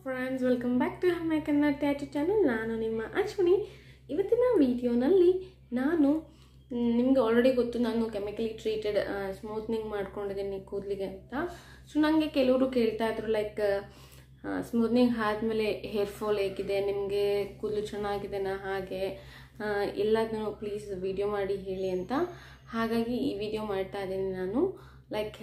friends welcome back to my Kannada tattoo channel ನಾನು ನಿಮ್ಮ ಅಶ್ವಿನಿ ಇವತ್ತಿನ ವಿಡಿಯೋನಲ್ಲಿ ನಾನು ನಿಮಗೆ ಆಲ್ರೆಡಿ ಗೊತ್ತು ನಾನು ಕೆಮಿಕಲಿ ಟ್ರೀಟೆಡ್ ಸ್ಮೂತ್ನಿಂಗ್ ಮಾಡ್ಕೊಂಡಿದ್ದೀನಿ ಕೂದಲಿಗೆ ಅಂತ ಸೊ ನನಗೆ ಕೆಲವರು ಕೇಳ್ತಾ ಇದ್ರು ಲೈಕ್ ಸ್ಮೂತ್ನಿಂಗ್ ಆದಮೇಲೆ ಹೇರ್ ಫಾಲ್ ಹೇಗಿದೆ ನಿಮಗೆ ಕೂದಲು ಚೆನ್ನಾಗಿದೆನಾ ಹಾಗೆ ಆ, ಎಲ್ಲದನ್ನು ಪ್ಲೀಸ್ ವಿಡಿಯೋ ಮಾಡಿ ಹೇಳಿ ಅಂತ ಹಾಗಾಗಿ ಈ ವಿಡಿಯೋ ಮಾಡ್ತಾ ಇದ್ದೀನಿ ನಾನು ಲೈಕ್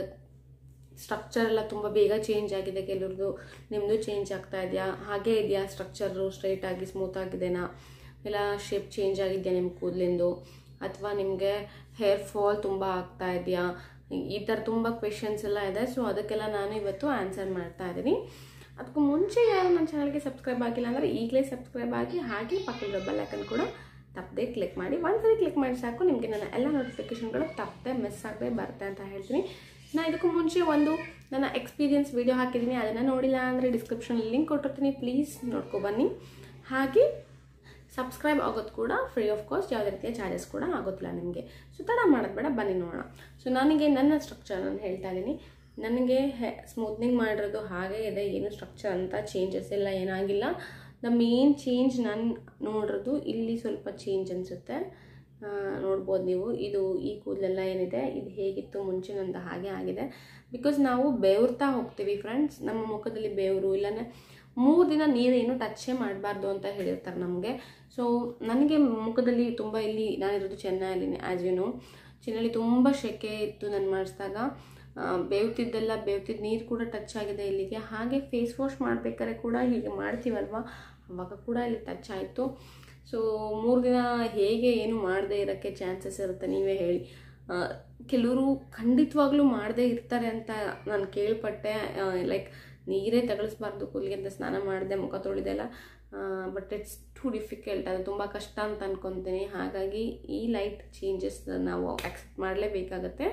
ಸ್ಟ್ರಕ್ಚರ್ ಎಲ್ಲ ತುಂಬ ಬೇಗ ಚೇಂಜ್ ಆಗಿದೆ ಕೆಲವ್ರದ್ದು ನಿಮ್ಮದು ಚೇಂಜ್ ಆಗ್ತಾ ಇದೆಯಾ ಹಾಗೆ ಇದೆಯಾ ಸ್ಟ್ರಕ್ಚರು ಸ್ಟ್ರೈಟ್ ಆಗಿ ಸ್ಮೂತ್ ಆಗಿದೆನಾ ಇಲ್ಲ ಶೇಪ್ ಚೇಂಜ್ ಆಗಿದೆಯಾ ನಿಮ್ಮ ಕೂದಲಿಂದು ಅಥವಾ ನಿಮಗೆ ಹೇರ್ ಫಾಲ್ ತುಂಬ ಆಗ್ತಾ ಇದೆಯಾ ಈ ಥರ ತುಂಬ ಕ್ವೆಶನ್ಸ್ ಎಲ್ಲ ಇದೆ ಸೊ ಅದಕ್ಕೆಲ್ಲ ನಾನು ಇವತ್ತು ಆನ್ಸರ್ ಮಾಡ್ತಾ ಇದ್ದೀನಿ ಅದಕ್ಕೂ ಮುಂಚೆ ಯಾರು ನನ್ನ ಚಾನಲ್ಗೆ ಸಬ್ಸ್ಕ್ರೈಬ್ ಆಗಿಲ್ಲ ಅಂದರೆ ಈಗಲೇ ಸಬ್ಸ್ಕ್ರೈಬ್ ಆಗಿ ಹಾಗೆ ಪಕ್ಕದ ಬೆಲ್ ಐಕನ್ ಕೂಡ ತಪ್ಪದೆ ಕ್ಲಿಕ್ ಮಾಡಿ ಒಂದ್ಸರಿ ಕ್ಲಿಕ್ ಮಾಡಿ ಸಾಕು ನಿಮಗೆ ನನ್ನ ಎಲ್ಲ ನೋಟಿಫಿಕೇಷನ್ಗಳು ತಪ್ಪದೆ ಮಿಸ್ ಆಗದೆ ಬರುತ್ತೆ ಅಂತ ಹೇಳ್ತೀನಿ ನಾ ಇದಕ್ಕೂ ಮುಂಚೆ ಒಂದು ನನ್ನ ಎಕ್ಸ್ಪೀರಿಯನ್ಸ್ ವಿಡಿಯೋ ಹಾಕಿದ್ದೀನಿ ಅದನ್ನು ನೋಡಿಲ್ಲ ಅಂದರೆ ಡಿಸ್ಕ್ರಿಪ್ಷನ್ ಲಿಂಕ್ ಕೊಟ್ಟಿರ್ತೀನಿ ಪ್ಲೀಸ್ ನೋಡ್ಕೊ ಬನ್ನಿ ಹಾಗೆ ಸಬ್ಸ್ಕ್ರೈಬ್ ಆಗೋದು ಕೂಡ ಫ್ರೀ ಆಫ್ ಕಾಸ್ಟ್ ಯಾವುದೇ ರೀತಿಯ ಚಾರ್ಜಸ್ ಕೂಡ ಆಗೋದಿಲ್ಲ ನಿಮಗೆ ಸೊ ತಡ ಮಾಡೋದು ಬೇಡ ಬನ್ನಿ ನೋಡೋಣ ಸೊ ನನಗೆ ನನ್ನ ಸ್ಟ್ರಕ್ಚರ್ ನಾನು ಹೇಳ್ತಾ ಇದ್ದೀನಿ ನನಗೆ ಹೆ ಸ್ಮೂತ್ನಿಂಗ್ ಮಾಡಿರೋದು ಹಾಗೆ ಇದೆ ಏನು ಸ್ಟ್ರಕ್ಚರ್ ಅಂತ ಚೇಂಜಸ್ ಎಲ್ಲ ಏನಾಗಿಲ್ಲ ದ ಮೇನ್ ಚೇಂಜ್ ನಾನು ನೋಡಿರೋದು ಇಲ್ಲಿ ಸ್ವಲ್ಪ ಚೇಂಜ್ ಅನಿಸುತ್ತೆ ನೋಡ್ಬೋದು ನೀವು ಇದು ಈ ಕೂದಲೆಲ್ಲ ಏನಿದೆ ಇದು ಹೇಗಿತ್ತು ಮುಂಚೆ ನಂದು ಹಾಗೆ ಆಗಿದೆ ಬಿಕಾಸ್ ನಾವು ಬೆವರ್ತಾ ಹೋಗ್ತೀವಿ ಫ್ರೆಂಡ್ಸ್ ನಮ್ಮ ಮುಖದಲ್ಲಿ ಬೆವರು ಇಲ್ಲಾಂದರೆ ಮೂರು ದಿನ ನೀರೇನು ಟಚ್ಚೇ ಮಾಡಬಾರ್ದು ಅಂತ ಹೇಳಿರ್ತಾರೆ ನಮಗೆ ಸೊ ನನಗೆ ಮುಖದಲ್ಲಿ ತುಂಬ ಇಲ್ಲಿ ನಾನಿರೋದು ಚೆನ್ನೈಲಿನೇ ಆ್ಯಸ್ ಯು ನೋ ಚೆನ್ನೈಲಿ ತುಂಬ ಸೆಕೆ ಇತ್ತು ನಾನು ಮಾಡಿಸಿದಾಗ ಬೇವ್ತಿದ್ದೆಲ್ಲ ಬೇವ್ತಿದ್ದ ನೀರು ಕೂಡ ಟಚ್ ಆಗಿದೆ ಇಲ್ಲಿಗೆ ಹಾಗೆ ಫೇಸ್ ವಾಶ್ ಮಾಡಬೇಕಾದ್ರೆ ಕೂಡ ಹೀಗೆ ಮಾಡ್ತೀವಲ್ವ ಅವಾಗ ಕೂಡ ಇಲ್ಲಿ ಟಚ್ ಆಯಿತು ಸೊ ಮೂರು ದಿನ ಹೇಗೆ ಏನು ಮಾಡದೇ ಇರೋಕ್ಕೆ ಚಾನ್ಸಸ್ ಇರುತ್ತೆ ನೀವೇ ಹೇಳಿ ಕೆಲವರು ಖಂಡಿತವಾಗ್ಲೂ ಮಾಡದೇ ಇರ್ತಾರೆ ಅಂತ ನಾನು ಕೇಳ್ಪಟ್ಟೆ ಲೈಕ್ ನೀರೇ ತಗಲಿಸ್ಬಾರ್ದು ಕೂಲಿಗೆ ಅಂತ ಸ್ನಾನ ಮಾಡಿದೆ ಮುಖ ತೊಳೆದೆಲ್ಲ ಬಟ್ ಇಟ್ಸ್ ಟು ಡಿಫಿಕಲ್ಟ್ ಅದು ತುಂಬ ಕಷ್ಟ ಅಂತ ಅನ್ಕೊತೀನಿ ಹಾಗಾಗಿ ಈ ಲೈಟ್ ಚೇಂಜಸ್ ನಾವು ಆಕ್ಸೆಪ್ಟ್ ಮಾಡಲೇಬೇಕಾಗತ್ತೆ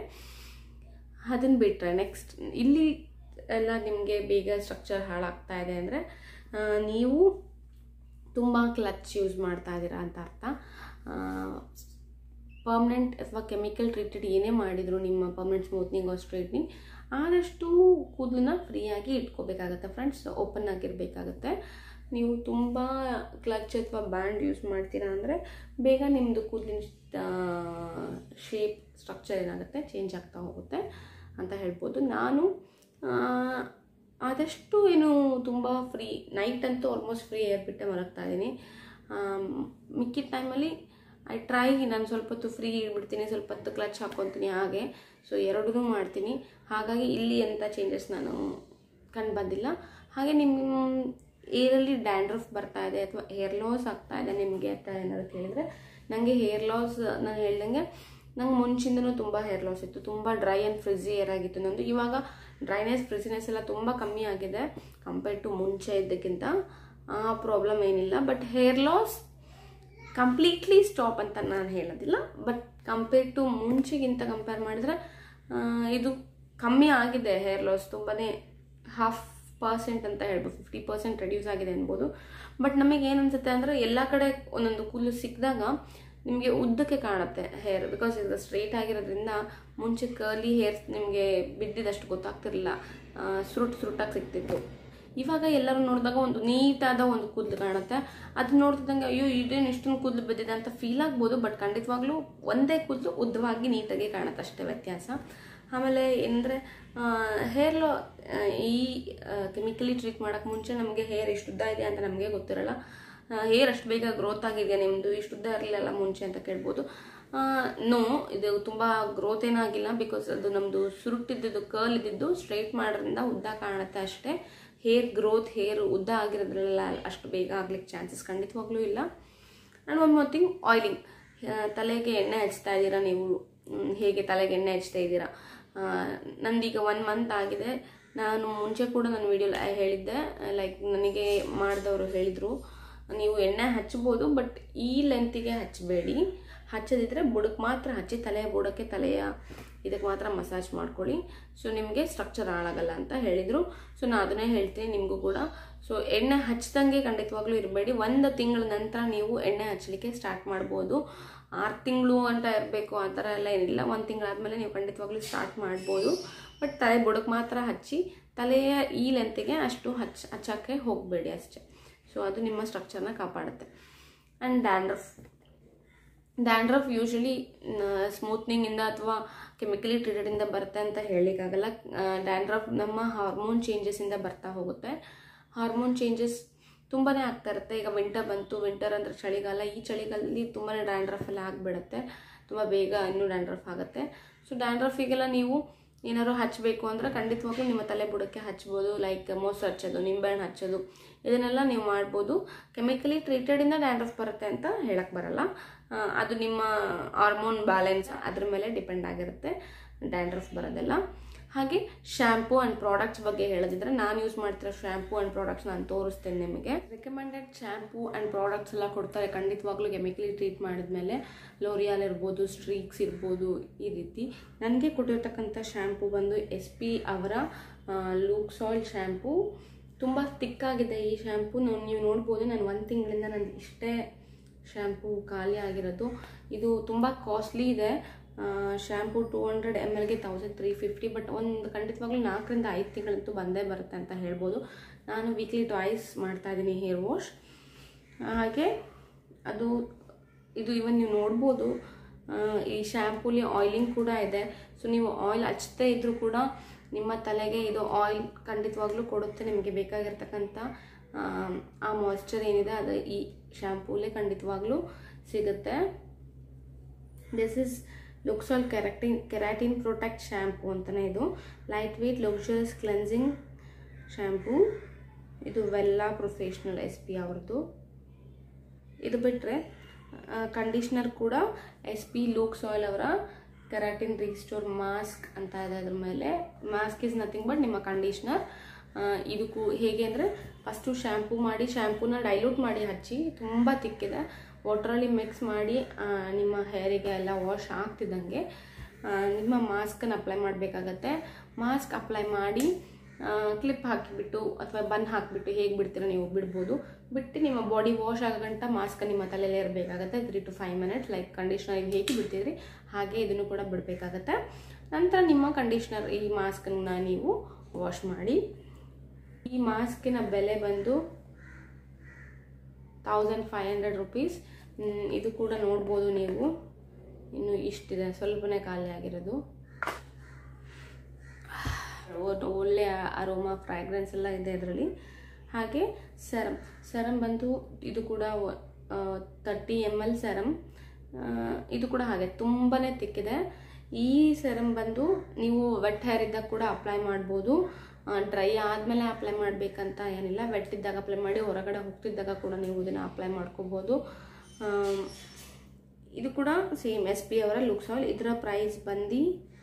ಅದನ್ನು ಬಿಟ್ಟರೆ ನೆಕ್ಸ್ಟ್ ಇಲ್ಲಿ ಎಲ್ಲ ನಿಮಗೆ ಬೇಗ ಸ್ಟ್ರಕ್ಚರ್ ಹಾಳಾಗ್ತಾ ಇದೆ ಅಂದರೆ ನೀವು ತುಂಬ ಕ್ಲಚ್ ಯೂಸ್ ಮಾಡ್ತಾ ಇದ್ದೀರಾ ಅಂತ ಅರ್ಥ ಪರ್ಮನೆಂಟ್ ಅಥವಾ ಕೆಮಿಕಲ್ ಟ್ರೀಟೆಡ್ ಏನೇ ಮಾಡಿದ್ರು ನಿಮ್ಮ ಪರ್ಮನೆಂಟ್ ಸ್ಮೂತ್ನಿಂಗ್ ಆರ್ ಸ್ಟ್ರೈಟ್ನಿಂಗ್ ಆದಷ್ಟು ಕೂದಲನ್ನ ಫ್ರೀಯಾಗಿ ಇಟ್ಕೋಬೇಕಾಗತ್ತೆ ಫ್ರೆಂಡ್ಸ್ ಓಪನ್ ಆಗಿರಬೇಕಾಗತ್ತೆ ನೀವು ತುಂಬ ಕ್ಲಚ್ ಅಥವಾ ಬ್ಯಾಂಡ್ ಯೂಸ್ ಮಾಡ್ತೀರಾ ಅಂದರೆ ಬೇಗ ನಿಮ್ಮದು ಕೂದಲಿನ ಶೇಪ್ ಸ್ಟ್ರಕ್ಚರ್ ಏನಾಗುತ್ತೆ ಚೇಂಜ್ ಆಗ್ತಾ ಹೋಗುತ್ತೆ ಅಂತ ಹೇಳ್ಬೋದು ನಾನು ಆದಷ್ಟು ಏನು ತುಂಬ ಫ್ರೀ ನೈಟ್ ಅಂತೂ ಆಲ್ಮೋಸ್ಟ್ ಫ್ರೀ ಏರ್ ಬಿಟ್ಟೆ ಮಲಗ್ತಾ ಇದ್ದೀನಿ ಮಿಕ್ಕಿದ ಟೈಮಲ್ಲಿ ಐ ಟ್ರೈ ನಾನು ಸ್ವಲ್ಪ ಹೊತ್ತು ಫ್ರೀ ಇಡ್ಬಿಡ್ತೀನಿ ಸ್ವಲ್ಪ ಹೊತ್ತು ಕ್ಲಚ್ ಹಾಕ್ಕೊತೀನಿ ಹಾಗೆ ಸೊ ಎರಡೂ ಮಾಡ್ತೀನಿ ಹಾಗಾಗಿ ಇಲ್ಲಿ ಎಂಥ ಚೇಂಜಸ್ ನಾನು ಕಂಡು ಬಂದಿಲ್ಲ ಹಾಗೆ ನಿಮ್ಮ ಏರಲ್ಲಿ ಡ್ಯಾಂಡ್ರಫ್ ಬರ್ತಾ ಇದೆ ಅಥವಾ ಹೇರ್ ಲಾಸ್ ಆಗ್ತಾ ಇದೆ ನಿಮಗೆ ಅಂತ ಏನಾದ್ರು ಕೇಳಿದರೆ ನನಗೆ ಹೇರ್ ಲಾಸ್ ನಾನು ಹೇಳ್ದಂಗೆ ನಂಗೆ ಮುಂಚಿಂದನೂ ತುಂಬ ಹೇರ್ ಲಾಸ್ ಇತ್ತು ತುಂಬ ಡ್ರೈ ಆ್ಯಂಡ್ ಫ್ರಿಝಿ ಏರ್ ಆಗಿತ್ತು ನಂದು ಇವಾಗ ಡ್ರೈನೆಸ್ ಫ್ರಿಝಿನೆಸ್ ಎಲ್ಲ ತುಂಬ ಕಮ್ಮಿ ಆಗಿದೆ ಕಂಪೇರ್ಡ್ ಟು ಮುಂಚೆ ಇದ್ದಕ್ಕಿಂತ ಆ ಪ್ರಾಬ್ಲಮ್ ಏನಿಲ್ಲ but hair loss completely stop ಅಂತ ನಾನು ಹೇಳೋದಿಲ್ಲ ಬಟ್ ಕಂಪೇರ್ ಟು ಮುಂಚೆಗಿಂತ ಕಂಪೇರ್ ಮಾಡಿದ್ರೆ ಇದು ಕಮ್ಮಿ ಆಗಿದೆ ಹೇರ್ ಲಾಸ್ ತುಂಬಾ ಹಾಫ್ ಪರ್ಸೆಂಟ್ ಅಂತ ಹೇಳ್ಬೋದು ಫಿಫ್ಟಿ ಪರ್ಸೆಂಟ್ ರೆಡ್ಯೂಸ್ ಆಗಿದೆ ಅನ್ಬೋದು ಬಟ್ ನಮಗೆ ಏನು ಅನ್ಸುತ್ತೆ ಅಂದರೆ ಎಲ್ಲ ಕಡೆ ಒಂದೊಂದು ಕೂದಲು ಸಿಕ್ಕಿದಾಗ ನಿಮಗೆ ಉದ್ದಕ್ಕೆ ಕಾಣುತ್ತೆ ಹೇರ್ ಬಿಕಾಸ್ ಇದು ಸ್ಟ್ರೈಟ್ ಆಗಿರೋದ್ರಿಂದ ಮುಂಚೆ ಕರ್ಲಿ ಹೇರ್ಸ್ ನಿಮಗೆ ಬಿದ್ದಿದ್ದಷ್ಟು ಗೊತ್ತಾಗ್ತಿರಲಿಲ್ಲ ಸುರುಟ್ ಸುರುಟಾಗಿ ಸಿಗ್ತಿತ್ತು ಇವಾಗ ಎಲ್ಲರೂ ನೋಡಿದಾಗ ಒಂದು ನೀಟಾದ ಒಂದು ಕೂದಲು ಕಾಣುತ್ತೆ ಅದು ನೋಡ್ತಿದ್ದಂಗೆ ಅಯ್ಯೋ ಇದೇನು ಇಷ್ಟೊಂದು ಕೂದಲು ಬಿದ್ದಿದೆ ಅಂತ ಫೀಲ್ ಆಗ್ಬೋದು ಬಟ್ ಖಂಡಿತವಾಗ್ಲೂ ಒಂದೇ ಕೂದಲು ಉದ್ದವಾಗಿ ನೀಟಾಗಿ ಕಾಣುತ್ತೆ ಅಷ್ಟೇ ವ್ಯತ್ಯಾಸ ಆಮೇಲೆ ಏನಂದರೆ ಹೇರ್ ಲಾ ಈ ಕೆಮಿಕಲಿ ಟ್ರೀಟ್ ಮಾಡೋಕ್ಕೆ ಮುಂಚೆ ನಮಗೆ ಹೇರ್ ಎಷ್ಟು ಉದ್ದ ಇದೆ ಅಂತ ನಮಗೆ ಗೊತ್ತಿರಲ್ಲ ಹೇರ್ ಅಷ್ಟು ಬೇಗ ಗ್ರೋತ್ ಆಗಿದೆ ನಿಮ್ಮದು ಇಷ್ಟು ಉದ್ದ ಇರಲಿಲ್ಲ ಮುಂಚೆ ಅಂತ ಕೇಳ್ಬೋದು ನೋ ಇದು ತುಂಬ ಗ್ರೋತ್ ಏನಾಗಿಲ್ಲ ಬಿಕಾಸ್ ಅದು ನಮ್ಮದು ಸುರುಟ್ಟಿದ್ದು ಕರ್ಲ್ ಇದ್ದಿದ್ದು ಸ್ಟ್ರೈಟ್ ಮಾಡೋದ್ರಿಂದ ಉದ್ದ ಕಾಣುತ್ತೆ ಅಷ್ಟೇ ಹೇರ್ ಗ್ರೋತ್ ಹೇರ್ ಉದ್ದ ಆಗಿರೋದ್ರಲ್ಲ ಅಷ್ಟು ಬೇಗ ಆಗ್ಲಿಕ್ಕೆ ಚಾನ್ಸಸ್ ಖಂಡಿತವಾಗ್ಲೂ ಇಲ್ಲ and one more thing oiling ತಲೆಗೆ ಎಣ್ಣೆ ಹಚ್ತಾ ಇದ್ದೀರಾ ನೀವು ಹೇಗೆ ತಲೆಗೆ ಎಣ್ಣೆ ಹಚ್ತಾ ಇದ್ದೀರಾ ನಂದೀಗ ಒನ್ ಮಂತ್ ಆಗಿದೆ ನಾನು ಮುಂಚೆ ಕೂಡ ನನ್ನ ವಿಡಿಯೋ ಹೇಳಿದ್ದೆ ಲೈಕ್ ನನಗೆ ಮಾಡಿದವರು ಹೇಳಿದರು ನೀವು ಎಣ್ಣೆ ಹಚ್ಬೋದು ಬಟ್ ಈ ಲೆಂತಿಗೆ ಹಚ್ಚಬೇಡಿ ಹಚ್ಚದಿದ್ರೆ ಬುಡಕ್ಕೆ ಮಾತ್ರ ಹಚ್ಚಿ ತಲೆಯ ಬುಡಕ್ಕೆ ತಲೆಯ ಇದಕ್ಕೆ ಮಾತ್ರ ಮಸಾಜ್ ಮಾಡ್ಕೊಳ್ಳಿ ಸೊ ನಿಮಗೆ ಸ್ಟ್ರಕ್ಚರ್ ಹಾಳಾಗಲ್ಲ ಅಂತ ಹೇಳಿದರು ಸೊ ನಾನು ಅದನ್ನೇ ಹೇಳ್ತೀನಿ ನಿಮಗೂ ಕೂಡ ಸೊ ಎಣ್ಣೆ ಹಚ್ಚಿದಂಗೆ ಖಂಡಿತವಾಗ್ಲೂ ಇರಬೇಡಿ ಒಂದು ತಿಂಗಳ ನಂತರ ನೀವು ಎಣ್ಣೆ ಹಚ್ಚಲಿಕ್ಕೆ ಸ್ಟಾರ್ಟ್ ಮಾಡ್ಬೋದು ಆರು ತಿಂಗಳು ಅಂತ ಇರಬೇಕು ಆ ಥರ ಎಲ್ಲ ಏನಿಲ್ಲ ಒಂದು ತಿಂಗಳಾದಮೇಲೆ ನೀವು ಖಂಡಿತವಾಗ್ಲೂ ಸ್ಟಾರ್ಟ್ ಮಾಡ್ಬೋದು ಬಟ್ ತಲೆ ಬುಡಕ್ಕೆ ಮಾತ್ರ ಹಚ್ಚಿ ತಲೆಯ ಈ ಲೆಂತಿಗೆ ಅಷ್ಟು ಹಚ್ಚ ಹಚ್ಚೋಕ್ಕೆ ಹೋಗಬೇಡಿ ಅಷ್ಟೇ ಸೊ ಅದು ನಿಮ್ಮ ಸ್ಟ್ರಕ್ಚರ್ನ ಕಾಪಾಡುತ್ತೆ ಆ್ಯಂಡ್ ಡ್ಯಾಂಡ್ರಫ್ ಡ್ಯಾಂಡ್ರಫ್ ಯೂಶಲಿ ಸ್ಮೂತ್ನಿಂಗಿಂದ ಅಥವಾ ಕೆಮಿಕಲಿ ಟ್ರೀಟೆಡಿಂದ ಬರುತ್ತೆ ಅಂತ ಹೇಳಲಿಕ್ಕಾಗಲ್ಲ ಡ್ಯಾಂಡ್ರಫ್ ನಮ್ಮ ಹಾರ್ಮೋನ್ ಚೇಂಜಸ್ಸಿಂದ ಬರ್ತಾ ಹೋಗುತ್ತೆ ಹಾರ್ಮೋನ್ ಚೇಂಜಸ್ ತುಂಬಾ ಆಗ್ತಾ ಇರುತ್ತೆ ಈಗ ವಿಂಟರ್ ಬಂತು ವಿಂಟರ್ ಅಂದರೆ ಚಳಿಗಾಲ ಈ ಚಳಿಗಾಲದಲ್ಲಿ ತುಂಬಾ ಡ್ಯಾಂಡ್ರಫ್ ಎಲ್ಲ ಆಗಿಬಿಡುತ್ತೆ ತುಂಬ ಬೇಗ ಇನ್ನೂ ಡ್ಯಾಂಡ್ರಫ್ ಆಗುತ್ತೆ ಸೊ ಡ್ಯಾಂಡ್ರಫಿಗೆಲ್ಲ ನೀವು ಏನಾದ್ರು ಹಚ್ಚಬೇಕು ಅಂದರೆ ಖಂಡಿತವಾಗ್ಲೂ ನಿಮ್ಮ ತಲೆ ಬುಡಕ್ಕೆ ಹಚ್ಬೋದು ಲೈಕ್ ಮೊಸರು ಹಚ್ಚೋದು ನಿಂಬೆಹಣ್ಣು ಹಚ್ಚೋದು ಇದನ್ನೆಲ್ಲ ನೀವು ಮಾಡ್ಬೋದು ಕೆಮಿಕಲಿ ಟ್ರೀಟೆಡಿಂದ ಡ್ಯಾಂಡ್ರಫ್ ಬರುತ್ತೆ ಅಂತ ಹೇಳಕ್ಕೆ ಬರಲ್ಲ ಆ, ಅದು ನಿಮ್ಮ ಹಾರ್ಮೋನ್ ಬ್ಯಾಲೆನ್ಸ್ ಅದ್ರ ಮೇಲೆ ಡಿಪೆಂಡ್ ಆಗಿರುತ್ತೆ ಡ್ಯಾಂಡ್ರಫ್ ಬರೋದೆಲ್ಲ ಹಾಗೆ ಶ್ಯಾಂಪೂ ಆ್ಯಂಡ್ ಪ್ರಾಡಕ್ಟ್ಸ್ ಬಗ್ಗೆ ಹೇಳೋದಿದ್ರೆ ನಾನು ಯೂಸ್ ಮಾಡ್ತಿರೋ ಶ್ಯಾಂಪೂ ಆ್ಯಂಡ್ ಪ್ರಾಡಕ್ಟ್ಸ್ ನಾನು ತೋರಿಸ್ತೇನೆ ನಿಮಗೆ ರೆಕಮೆಂಡೆಡ್ ಶ್ಯಾಂಪೂ ಆ್ಯಂಡ್ ಪ್ರಾಡಕ್ಟ್ಸ್ ಎಲ್ಲ ಕೊಡ್ತಾರೆ ಖಂಡಿತವಾಗ್ಲೂ ಕೆಮಿಕಲಿ ಟ್ರೀಟ್ ಮಾಡಿದ್ಮೇಲೆ ಲೋರಿಯಾಲ್ ಇರ್ಬೋದು ಸ್ಟ್ರೀಕ್ಸ್ ಇರ್ಬೋದು ಈ ರೀತಿ ನನಗೆ ಕೊಟ್ಟಿರ್ತಕ್ಕಂಥ ಶ್ಯಾಂಪೂ ಬಂದು ಎಸ್ ಪಿ ಅವರ ಲೂಕ್ಸ್ ಆಯಿಲ್ ಶ್ಯಾಂಪೂ ತುಂಬ ತಿಕ್ಕಾಗಿದೆ ಈ ಶ್ಯಾಂಪೂ ನೀವು ನೋಡ್ಬೋದು ನಾನು ಒಂದು ತಿಂಗಳಿಂದ ನಾನು ಇಷ್ಟೇ ಶ್ಯಾಂಪೂ ಖಾಲಿ ಆಗಿರೋದು ಇದು ತುಂಬ ಕಾಸ್ಟ್ಲಿ ಇದೆ ಶ್ಯಾಂಪೂ ಟೂ ಹಂಡ್ರೆಡ್ ಎಮ್ ಎಲ್ಗೆ ತೌಸಂಡ್ ತ್ರೀ ಫಿಫ್ಟಿ ಬಟ್ ಒಂದು ಖಂಡಿತವಾಗ್ಲೂ ನಾಲ್ಕರಿಂದ ಐದು ತಿಂಗಳಂತೂ ಬಂದೇ ಬರುತ್ತೆ ಅಂತ ಹೇಳ್ಬೋದು ನಾನು ವೀಕ್ಲಿ ಟ್ವಾಯ್ಸ್ ಮಾಡ್ತಾ ಇದ್ದೀನಿ ಹೇರ್ ವಾಶ್ ಹಾಗೆ ಅದು ಇದು ಇವನ್ ನೀವು ನೋಡ್ಬೋದು ಆ, ಈ ಶ್ಯಾಂಪೂಲಿ ಆಯಿಲಿಂಗ್ ಕೂಡ ಇದೆ ಸೊ ನೀವು ಆಯಿಲ್ ಹಚ್ತೇ ಇದ್ರೂ ಕೂಡ ನಿಮ್ಮ ತಲೆಗೆ ಇದು ಆಯಿಲ್ ಖಂಡಿತವಾಗ್ಲೂ ಕೊಡುತ್ತೆ ನಿಮಗೆ ಬೇಕಾಗಿರ್ತಕ್ಕಂಥ ಆ, ಆ ಮಾಯ್ಶ್ಚರ್ ಏನಿದೆ ಅದು ಈ ಶ್ಯಾಂಪೂಲೇ ಖಂಡಿತವಾಗ್ಲೂ ಸಿಗುತ್ತೆ this is luxe oil keratin keratin protect shampoo ಅಂತಲೇ ಇದು light weight luxurious cleansing shampoo ಇದು ವೆಲ್ಲಾ ಪ್ರೊಫೆಷ್ನಲ್ ಎಸ್ ಪಿ ಅವ್ರದ್ದು ಇದು ಬಿಟ್ಟರೆ ಕಂಡೀಷ್ನರ್ ಕೂಡ ಎಸ್ ಪಿ ಲೂಕ್ಸ್ ಆಯಿಲ್ ಅವರ ಕೆರಾಟಿನ್ ರೀಸ್ಟೋರ್ ಮಾಸ್ಕ್ ಅಂತ ಇದೆ ಅದ್ರ ಮೇಲೆ ಮಾಸ್ಕ್ ಇಸ್ ನಥಿಂಗ್ ಬಟ್ ನಿಮ್ಮ ಕಂಡೀಷ್ನರ್ ಇದಕ್ಕೂ ಹೇಗೆ ಅಂದರೆ ಫಸ್ಟು ಶ್ಯಾಂಪೂ ಮಾಡಿ ಶ್ಯಾಂಪೂನ ಡೈಲ್ಯೂಟ್ ಮಾಡಿ ಹಚ್ಚಿ ತುಂಬ ತಿಕ್ಕಿದೆ ವಾಟ್ರಲ್ಲಿ ಮಿಕ್ಸ್ ಮಾಡಿ ಆ, ನಿಮ್ಮ ಹೇರಿಗೆ ಎಲ್ಲ ವಾಶ್ ಆಗ್ತಿದ್ದಂಗೆ ಆ, ನಿಮ್ಮ ಮಾಸ್ಕನ್ನು ಅಪ್ಲೈ ಮಾಡಬೇಕಾಗತ್ತೆ ಮಾಸ್ಕ್ ಅಪ್ಲೈ ಮಾಡಿ ಕ್ಲಿಪ್ ಹಾಕಿಬಿಟ್ಟು ಅಥವಾ ಬನ್ ಹಾಕಿಬಿಟ್ಟು ಹೇಗೆ ಬಿಡ್ತೀರೋ ನೀವು ಬಿಡ್ಬೋದು ಬಿಟ್ಟು ನಿಮ್ಮ ಬಾಡಿ ವಾಶ್ ಆಗೋ ಗಂಟ ಮಾಸ್ಕ್ ನಿಮ್ಮ ತಲೆಯಲ್ಲೇ ಇರಬೇಕಾಗತ್ತೆ three to five minutes like conditioner ಹೇಗೆ ಬಿಡ್ತಿದ್ರಿ ಹಾಗೆ ಇದನ್ನು ಕೂಡ ಬಿಡಬೇಕಾಗತ್ತೆ ನಂತರ ನಿಮ್ಮ ಕಂಡೀಷ್ನರ್ ಈ ಮಾಸ್ಕನ್ನು ನೀವು ವಾಶ್ ಮಾಡಿ ಈ ಮಾಸ್ಕಿನ ಬೆಲೆ ಬಂದು ತೌಸಂಡ್ ಫೈವ್ ಹಂಡ್ರೆಡ್ ರುಪೀಸ್ ಇದು ಕೂಡ ನೋಡ್ಬೋದು ನೀವು ಇನ್ನು ಇಷ್ಟಿದೆ ಸ್ವಲ್ಪನೇ ಖಾಲಿ ಆಗಿರೋದು ಒ- ಒಳ್ಳೆ ಅರೋಮಾ ಫ್ರಾಗ್ರೆನ್ಸ್ ಎಲ್ಲ ಇದೆ ಇದರಲ್ಲಿ ಹಾಗೆ ಸೆರಮ್ ಸೆರಮ್ ಬಂದು ಇದು ಕೂಡ ತರ್ಟಿ ಎಮ್ ಎಲ್ ಸೆರಮ್ ಇದು ಕೂಡ ಹಾಗೆ ತುಂಬಾ ತಿಕ್ಕಿದೆ ಈ ಸೆರಮ್ ಬಂದು ನೀವು ವೆಟ್ ಹೇರ್ ಇದ್ದಾಗ ಕೂಡ ಅಪ್ಲೈ ಮಾಡ್ಬೋದು ಡ್ರೈ ಆದಮೇಲೆ ಅಪ್ಲೈ ಮಾಡಬೇಕಂತ ಏನಿಲ್ಲ ವೆಟ್ ಇದ್ದಾಗ ಅಪ್ಲೈ ಮಾಡಿ ಹೊರಗಡೆ ಹೋಗ್ತಿದ್ದಾಗ ಕೂಡ ನೀವು ಇದನ್ನು ಅಪ್ಲೈ ಮಾಡ್ಕೋಬೋದು ಆಮ್, ಇದು ಕೂಡ ಸೇಮ್ ಎಸ್ ಪಿ ಅವರ ಲುಕ್ಸ್ ಆಯಿಲ್ ಇದರ ಪ್ರೈಸ್ ಬಂದು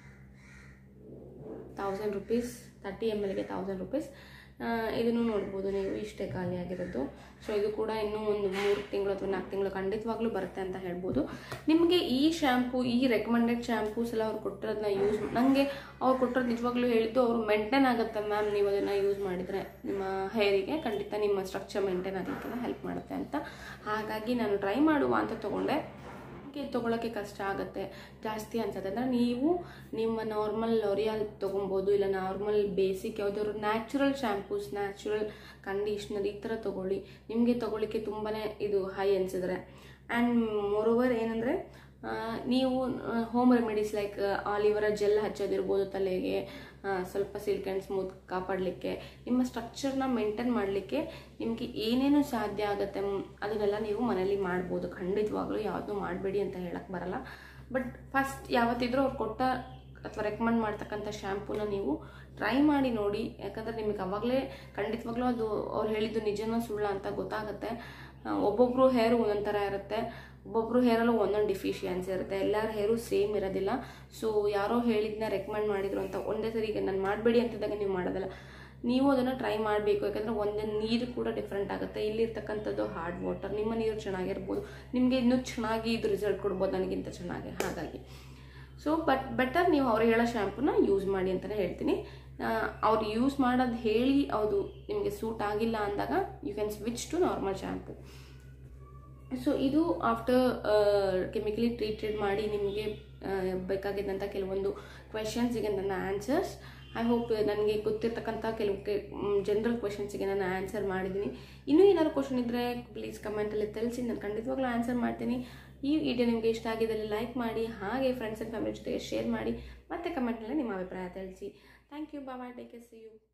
ತೌಸಂಡ್ ರುಪೀಸ್ ತರ್ಟಿ ಎಮ್ ಎಲ್ಗೆ ತೌಸಂಡ್ ರುಪೀಸ್ ಇದನ್ನು ನೋಡ್ಬೋದು ನೀವು ಇಷ್ಟೇ ಖಾಲಿ ಆಗಿರೋದು ಸೊ ಇದು ಕೂಡ ಇನ್ನೂ ಒಂದು ಮೂರು ತಿಂಗಳು ಅಥವಾ ನಾಲ್ಕು ತಿಂಗಳು ಖಂಡಿತವಾಗ್ಲೂ ಬರುತ್ತೆ ಅಂತ ಹೇಳ್ಬೋದು ನಿಮಗೆ ಈ ಶ್ಯಾಂಪು ಈ ರೆಕಮೆಂಡೆಡ್ ಶ್ಯಾಂಪೂಸ್ ಎಲ್ಲ ಅವ್ರು ಕೊಟ್ಟಿರೋದನ್ನ ಯೂಸ್ ನನಗೆ ಅವ್ರು ಕೊಟ್ಟಿರೋದು ನಿಜವಾಗ್ಲೂ ಹೇಳಿದ್ದು ಅವರು ಮೇಂಟೈನ್ ಆಗುತ್ತೆ ಮ್ಯಾಮ್ ನೀವು ಅದನ್ನು ಯೂಸ್ ಮಾಡಿದರೆ ನಿಮ್ಮ ಹೇರಿಗೆ ಖಂಡಿತ ನಿಮ್ಮ ಸ್ಟ್ರಕ್ಚರ್ ಮೇಂಟೈನ್ ಆಗಲಿಕ್ಕೆಲ್ಲ ಹೆಲ್ಪ್ ಮಾಡುತ್ತೆ ಅಂತ ಹಾಗಾಗಿ ನಾನು ಟ್ರೈ ಮಾಡುವ ಅಂತ ತೊಗೊಂಡೆ ಗೆ ತೊಗೊಳಕ್ಕೆ ಕಷ್ಟ ಆಗುತ್ತೆ ಜಾಸ್ತಿ ಅನ್ಸುತ್ತೆ ಅಂದರೆ ನೀವು ನಿಮ್ಮ ನಾರ್ಮಲ್ ಲೊರಿಯಾಲ್ ತೊಗೊಬೋದು ಇಲ್ಲ ನಾರ್ಮಲ್ ಬೇಸಿಕ್ ಯಾವುದಾದ್ರು ನ್ಯಾಚುರಲ್ ಶ್ಯಾಂಪೂಸ್ ನ್ಯಾಚುರಲ್ ಕಂಡೀಷ್ನರ್ ಈ ಥರ ತೊಗೊಳ್ಳಿ ನಿಮಗೆ ತೊಗೊಳ್ಳಿಕ್ಕೆ ತುಂಬಾ ಇದು ಹೈ ಅನಿಸಿದ್ರೆ ಆ್ಯಂಡ್ ಮೋರೋವರ್ ಏನಂದರೆ ನೀವು home remedies like aloe vera gel ಹಚ್ಚೋದಿರ್ಬೋದು ತಲೆಗೆ ಆ, ಸ್ವಲ್ಪ ಸಿಲ್ಕ್ ಆ್ಯಂಡ್ ಸ್ಮೂತ್ ಕಾಪಾಡಲಿಕ್ಕೆ ನಿಮ್ಮ ಸ್ಟ್ರಕ್ಚರ್ನ ಮೇಂಟೈನ್ ಮಾಡಲಿಕ್ಕೆ ನಿಮಗೆ ಏನೇನು ಸಾಧ್ಯ ಆಗುತ್ತೆ ಮ್, ಅದನ್ನೆಲ್ಲ ನೀವು ಮನೇಲಿ ಮಾಡ್ಬೋದು ಖಂಡಿತವಾಗ್ಲೂ ಯಾವುದೂ ಮಾಡಬೇಡಿ ಅಂತ ಹೇಳಕ್ಕೆ ಬರಲ್ಲ ಬಟ್ ಫಸ್ಟ್ ಯಾವತ್ತಿದ್ರೂ ಅವ್ರು ಕೊಟ್ಟ ಅಥವಾ ರೆಕಮೆಂಡ್ ಮಾಡ್ತಕ್ಕಂಥ ಶ್ಯಾಂಪೂನ ನೀವು ಟ್ರೈ ಮಾಡಿ ನೋಡಿ ಯಾಕಂದರೆ ನಿಮಗೆ ಅವಾಗಲೇ ಖಂಡಿತವಾಗ್ಲೂ ಅದು ಅವ್ರು ಹೇಳಿದ್ದು ನಿಜನೋ ಸುಳ್ಳ ಅಂತ ಗೊತ್ತಾಗುತ್ತೆ ಆ, ಒಬ್ಬೊಬ್ರು ಹೇರು ಒಂದೊಂದು ಥರ ಇರುತ್ತೆ ಒಬ್ಬೊಬ್ರು ಹೇರಲ್ಲೂ ಒಂದೊಂದು ಡಿಫಿಷಿಯನ್ಸಿ ಇರುತ್ತೆ ಎಲ್ಲರ ಹೇರು ಸೇಮ್ ಇರೋದಿಲ್ಲ ಸೊ ಯಾರೋ ಹೇಳಿದ್ನ ರೆಕಮೆಂಡ್ ಮಾಡಿದ್ರು ಅಂತ ಒಂದೇ ಸರಿ ಈಗ ನಾನು ಮಾಡಬೇಡಿ ಅಂತಿದ್ದಾಗ ನೀವು ಮಾಡೋದಲ್ಲ ನೀವು ಅದನ್ನು ಟ್ರೈ ಮಾಡಬೇಕು ಯಾಕಂದರೆ ಒಂದೊಂದು ನೀರು ಕೂಡ ಡಿಫ್ರೆಂಟ್ ಆಗುತ್ತೆ ಇಲ್ಲಿರ್ತಕ್ಕಂಥದ್ದು ಹಾರ್ಡ್ ವಾಟರ್ ನಿಮ್ಮ ನೀರು ಚೆನ್ನಾಗಿರ್ಬೋದು ನಿಮಗೆ ಇನ್ನೂ ಚೆನ್ನಾಗಿ ಇದು ರಿಸಲ್ಟ್ ಕೊಡ್ಬೋದು ನನಗಿಂತ ಚೆನ್ನಾಗಿ ಹಾಗಾಗಿ ಸೊ ಬಟ್ ಬೆಟರ್ ನೀವು ಅವ್ರು ಹೇಳೋ ಶ್ಯಾಂಪೂನ ಯೂಸ್ ಮಾಡಿ ಅಂತಲೇ ಹೇಳ್ತೀನಿ ಅವ್ರು ಯೂಸ್ ಮಾಡೋದು ಹೇಳಿ ಅದು ನಿಮಗೆ ಸೂಟ್ ಆಗಿಲ್ಲ ಅಂದಾಗ you can switch to normal shampoo so ಇದು ಆಫ್ಟರ್ ಕೆಮಿಕಲಿ ಟ್ರೀಟೆಡ್ ಮಾಡಿ ನಿಮಗೆ ಬೇಕಾಗಿದ್ದಂಥ ಕೆಲವೊಂದು ಕ್ವೆಶನ್ಸಿಗೆ ನನ್ನ ಆನ್ಸರ್ಸ್ ಐ ಹೋಪ್ ನನಗೆ ಗೊತ್ತಿರ್ತಕ್ಕಂಥ ಕೆಲವು ಕೆ ಜನರಲ್ ಕ್ವೆಶನ್ಸಿಗೆ ನಾನು ಆನ್ಸರ್ ಮಾಡಿದ್ದೀನಿ ಇನ್ನೂ ಏನಾದ್ರು ಕ್ವಶನ್ ಇದ್ದರೆ ಪ್ಲೀಸ್ ಕಮೆಂಟಲ್ಲಿ ತಿಳಿಸಿ ನಾನು ಖಂಡಿತವಾಗ್ಲೂ ಆನ್ಸರ್ ಮಾಡ್ತೀನಿ ಈ ವಿಡಿಯೋ ನಿಮಗೆ ಇಷ್ಟ ಆಗಿದ್ದಲ್ಲಿ ಲೈಕ್ ಮಾಡಿ ಹಾಗೆ ಫ್ರೆಂಡ್ಸ್ ಆ್ಯಂಡ್ ಫ್ಯಾಮಿಲಿ ಜೊತೆಗೆ ಶೇರ್ ಮಾಡಿ ಮತ್ತು ಕಮೆಂಟ್ನಲ್ಲಿ ನಿಮ್ಮ ಅಭಿಪ್ರಾಯ ತಿಳಿಸಿ thank you bye take see you